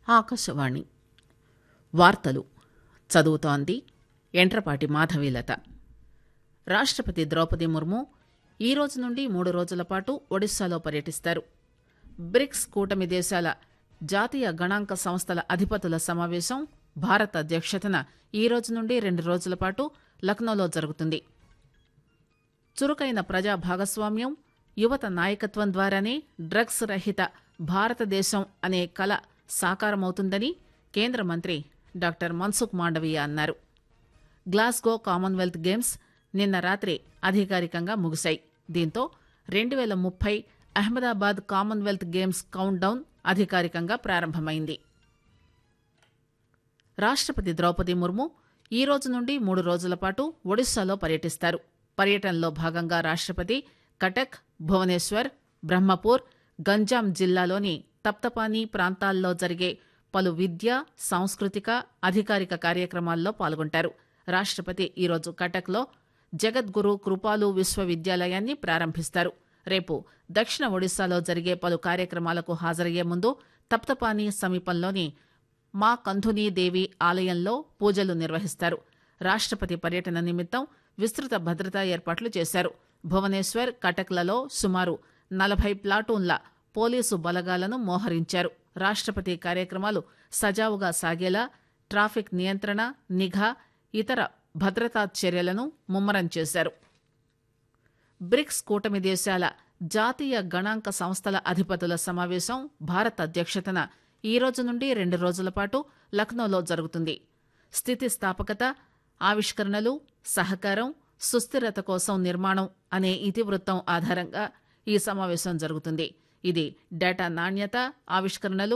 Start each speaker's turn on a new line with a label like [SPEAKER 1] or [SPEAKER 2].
[SPEAKER 1] ఆకాశవాణి వార్తలు చదువుతోంది ఎంట్రపాటి మాధవీలత రాష్టపతి ద్రౌపది ముర్ము ఈ రోజు నుండి మూడు రోజుల పాటు ఒడిశాలో పర్యటిస్తారు బ్రిక్స్ కూటమి దేశాల జాతీయ గణాంక సంస్థల అధిపతుల సమావేశం భారత్ అధ్యక్షతన ఈ రోజు నుండి రెండు రోజుల పాటు లక్నోలో జరుగుతుంది చురుకైన ప్రజా భాగస్వామ్యం యువత నాయకత్వం ద్వారానే డ్రగ్స్ రహిత భారతదేశం అనే కల సాకారమవుతుందని కేంద్ర మంత్రి డాక్టర్ మన్సుఖ్ మాండవీయ అన్నారు గ్లాస్గో కామన్వెల్త్ గేమ్స్ నిన్న రాత్రి అధికారికంగా ముగిశాయి దీంతో రెండు పేల ముప్పై Ahmedabad Commonwealth games countdown అధికారికంగా ప్రారంభమైంది రాష్టపతి ద్రౌపది ముర్ము ఈ రోజు నుండి మూడు రోజుల పాటు ఒడిశాలో పర్యటిస్తారు పర్యటనలో భాగంగా రాష్టపతి కటక్ భువనేశ్వర్ బ్రహ్మపూర్ గంజాం జిల్లాలోని తప్తపానీ ప్రాంతాల్లో జరిగే పలు విద్య సాంస్కృతిక అధికారిక కార్యక్రమాల్లో పాల్గొంటారు రాష్టపతి ఈరోజు కటక్లో జగద్గురు కృపాలు విశ్వవిద్యాలయాన్ని ప్రారంభిస్తారు రేపు దక్షిణ ఒడిశాలో జరిగే పలు కార్యక్రమాలకు హాజరయ్యే ముందు తప్తపానీ సమీపంలోని మా కంధునీ దేవి ఆలయంలో పూజలు నిర్వహిస్తారు రాష్టపతి పర్యటన నిమిత్తం విస్తృత భద్రతా ఏర్పాట్లు చేశారు భువనేశ్వర్ కటక్లలో సుమారు నలభై ప్లాటూన్ల పోలీసు బలగాలను మోహరించారు రాష్టపతి కార్యక్రమాలు సజావుగా సాగేలా ట్రాఫిక్ నియంత్రణ నిఘా ఇతర భద్రతా చర్యలను ముమ్మరం చేశారు బ్రిక్స్ కూటమి దేశాల జాతీయ గణాంక సంస్థల అధిపతుల సమావేశం భారత్ అధ్యక్షతన ఈ రోజు నుండి రెండు రోజుల పాటు లక్నోలో జరుగుతుంది స్థితిస్థాపకత ఆవిష్కరణలు సహకారం సుస్థిరత కోసం నిర్మాణం అనే ఇతివృత్తం ఆధారంగా ఈ సమావేశం జరుగుతుంది ఇది డేటా నాణ్యత ఆవిష్కరణలు